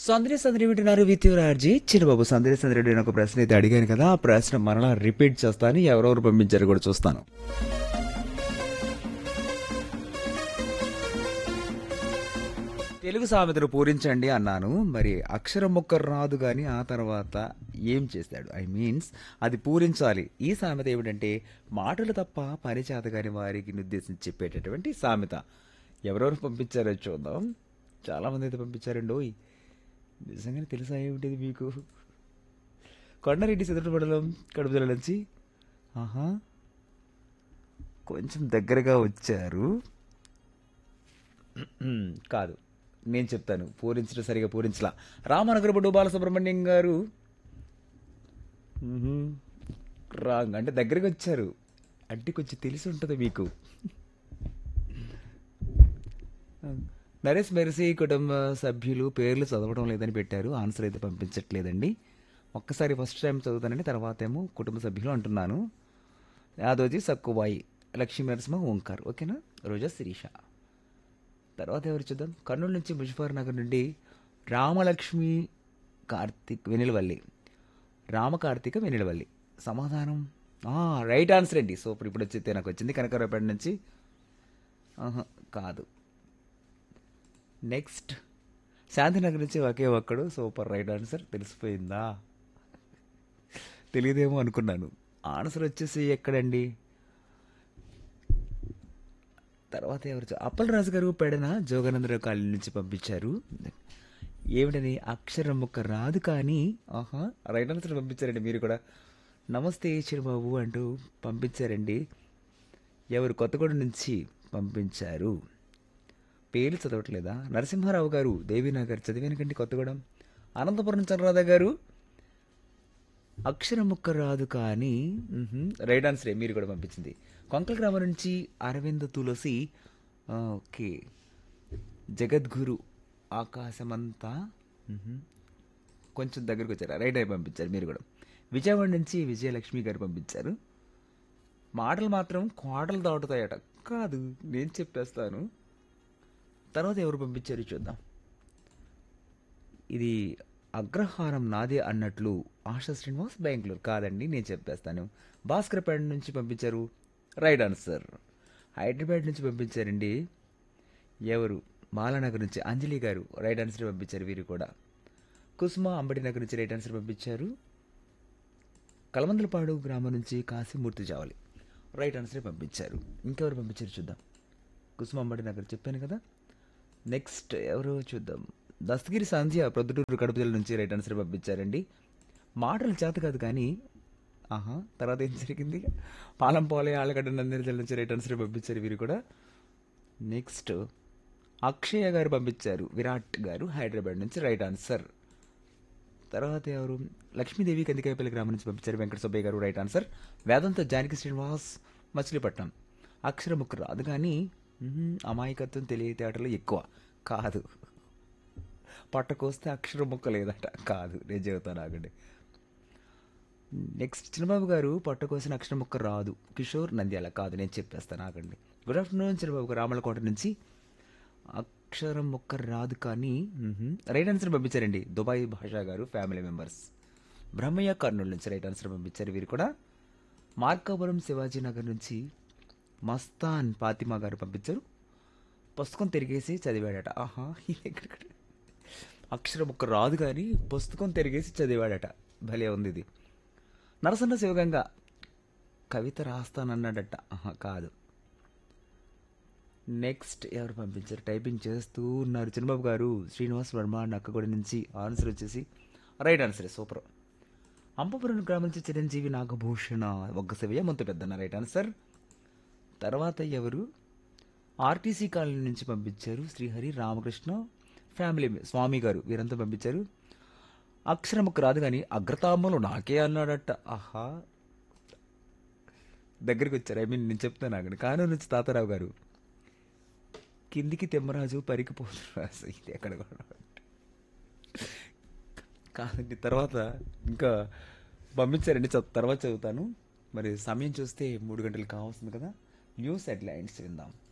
సందడి సందడి వింటున్నారు విత్యురార్జీ చిన్నబాబు సందడి సందడి నేను ఒక ప్రశ్న అయితే అడిగాను కదా ఆ ప్రశ్న మరలా రిపీట్ చేస్తాను ఎవరెవరు పంపించారు కూడా చూస్తాను తెలుగు సామెతను పూరించండి అన్నాను మరి అక్షరం మొక్క రాదు కానీ ఆ తర్వాత ఏం చేశాడు ఐ మీన్స్ అది పూరించాలి ఈ సామెత ఏమిటంటే మాటలు తప్ప పని చేత కాని వారికి నిర్దేశించి చెప్పేటటువంటి సామెత ఎవరెవరు పంపించారో చూద్దాం చాలామంది అయితే పంపించారండి ఓయ్ నిజంగానే తెలుసా ఏమిటిది మీకు కొండారెడ్డి సిద్ధపడి మండలం కడుపు జిల్లా నుంచి ఆహా కొంచెం దగ్గరగా వచ్చారు కాదు నేను చెప్తాను పూరించడం సరిగా పూరించలా రామనగరపుడు బాలసుబ్రహ్మణ్యం గారు మ్మ్హ్మ్. రాంగ్ అంటే దగ్గరికి వచ్చారు అంటే కొంచెం తెలిసి ఉంటుంది మీకు నరేష్ మెరిసి కుటుంబ సభ్యులు పేర్లు చదవడం లేదని పెట్టారు ఆన్సర్ అయితే పంపించట్లేదండి ఒక్కసారి ఫస్ట్ టైం చదువుతానండి తర్వాత ఏమో కుటుంబ సభ్యులు అంటున్నాను యాదోజీ సక్కుబాయి లక్ష్మీ నరసింహ ఓంకార్ ఓకేనా రోజా శిరీష తర్వాత ఎవరు చూద్దాం కర్నూలు నుంచి ముజఫర్ నగర్ నుండి రామలక్ష్మి కార్తిక్ వెనిలవల్లి రామ కార్తీక వెనిలవల్లి సమాధానం ఆ, రైట్ ఆన్సర్ అండి సూపర్ ఇప్పుడు వచ్చితే నాకు వచ్చింది కనకరావుపేట నుంచి ఆహా, కాదు నెక్స్ట్ శాంతినగర్ నుంచి ఒకే ఒక్కడు సూపర్ రైట్ ఆన్సర్ తెలిసిపోయిందా తెలియదేమో అనుకున్నాను ఆన్సర్ వచ్చేసి ఎక్కడండి తర్వాత ఎవరు చ- అప్పలరాజు గారు పెడన జోగానందరావు కాలనీ నుంచి పంపించారు ఏమిటని అక్షరం ముక్క రాదు కానీ ఆహా రైట్ ఆన్సర్ పంపించారండి మీరు కూడా నమస్తే చిరుబాబు అంటూ పంపించారండి ఎవరు కొత్తగూడెం నుంచి పంపించారు పేర్లు చదవట్లేదా నరసింహారావు గారు దేవీనగర్ చదివానకండి కొత్తగూడెం అనంతపురం చంద్రరాధ గారు అక్షరం ముక్క రాదు కానీ మ్హూ, రైట్ ఆన్సరే మీరు కూడా పంపించింది కొంకల గ్రామం నుంచి అరవింద్ తులసి ఆ, ఓకే జగద్గురు ఆకాశమంతా మ్హూ, కొంచెం దగ్గరకు వచ్చారు రైట్ అయి పంపించారు మీరు కూడా విజయవాడ నుంచి విజయలక్ష్మి గారు పంపించారు మాటలు మాత్రం కోటలు దాటుతాయట కాదు నేను చెప్పేస్తాను తర్వాత ఎవరు పంపించారు చూద్దాం ఇది అగ్రహారం నాదే అన్నట్లు ఆశా శ్రీనివాస్ బెంగళూరు కాదండి నేను చెప్పేస్తాను భాస్కర్పేట నుంచి పంపించారు రైట్ ఆన్సర్ హైదరాబాద్ నుంచి పంపించారండి ఎవరు బాలానగర్ నుంచి అంజలి గారు రైట్ ఆన్సర్ పంపించారు వీరు కూడా కుసుమ అంబటి నగర్ నుంచి రైట్ ఆన్సర్ పంపించారు కలమందలపాడు గ్రామం నుంచి కాశీమూర్తి జావలి రైట్ ఆన్సరే పంపించారు ఇంకెవరు పంపించారు చూద్దాం కుసుమ అంబటి నగర్ చెప్పాను కదా నెక్స్ట్ ఎవరు చూద్దాం దస్తగిరి సంధ్య ప్రొద్దుటూరు కడుపు జిల్లా నుంచి రైట్ ఆన్సర్ పంపించారండి మాటలు చేత కాదు కానీ ఆహా తర్వాత ఏం జరిగింది పాలంపాలే ఆలగడ్డ నందిని జిల్లా నుంచి రైట్ ఆన్సర్ పంపించారు వీరు కూడా నెక్స్ట్ అక్షయ గారు పంపించారు విరాట్ గారు హైదరాబాద్ నుంచి రైట్ ఆన్సర్ తర్వాత ఎవరు లక్ష్మీదేవి కందికాయపల్లి గ్రామం నుంచి పంపించారు వెంకట సుబ్బయ్య గారు రైట్ ఆన్సర్ వేదంత జానకి శ్రీనివాస్ మచిలీపట్నం అక్షరముక్కు రాదు కానీ మ్మ్, అమాయకత్వం తెలియతేటలు ఎక్కువ కాదు పట్టకొస్తే అక్షరం ముక్క లేదట కాదు నేను చెబుతాను ఆగండి నెక్స్ట్ చిన్నబాబు గారు పట్టకోసిన అక్షరం ముక్క రాదు కిషోర్ నంద్యాల కాదు నేను చెప్పేస్తాను ఆగండి గుడ్ ఆఫ్టర్నూన్ చిన్నబాబు గారు రామలకోట నుంచి అక్షరం ముక్క రాదు కానీ మ్మ్హ్మ్. రైట్ ఆన్సర్ పంపించారండి Dubai Basha garu family members Brahmaiah Kurnool నుంచి రైట్ ఆన్సర్ పంపించారు వీరు కూడా మార్కాపురం శివాజీ నగర్ నుంచి మస్తాన్ ఫాతిమా గారు పంపించారు పుస్తకం తిరిగేసి చదివాడట ఆహా ఇది ఎక్కడ అక్షరం ఒక్క రాదు కానీ పుస్తకం తిరిగేసి చదివాడట భలే ఉంది ఇది నరసన్న శివగంగ కవిత రాస్తానన్నాడట ఆహా కాదు నెక్స్ట్ ఎవరు పంపించారు టైపింగ్ చేస్తూ ఉన్నారు చిన్నబాబు గారు శ్రీనివాస్ వర్మ నక్కగూడ నుంచి ఆన్సర్ వచ్చేసి రైట్ ఆన్సర్ సూపర్ అంపపురం గ్రామం నుంచి చిరంజీవి నాగభూషణ ఒక్క శివయ్య మొత్తం పెద్దన్న రైట్ ఆన్సర్ తర్వాత ఎవరు ఆర్టీసీ కాలనీ నుంచి పంపించారు శ్రీహరి రామకృష్ణ ఫ్యామిలీ స్వామి గారు వీరంతా పంపించారు అక్షరముకు రాదు కానీ అగ్రతామలు నాకే అన్నాడట ఆహా దగ్గరికి వచ్చారు ఐ మీన్ నేను చెప్తాను అక్కడ కానూరు నుంచి తాతారావు గారు కిందికి తెమ్మరాజు పరికి పోతురాజు ఇది ఎక్కడ కూడా కాదండి తర్వాత ఇంకా పంపించారండి చ- తర్వాత చదువుతాను మరి సమయం చూస్తే మూడు గంటలు కావాల్సింది కదా న్యూస్ హెడ్లైన్స్ విందాం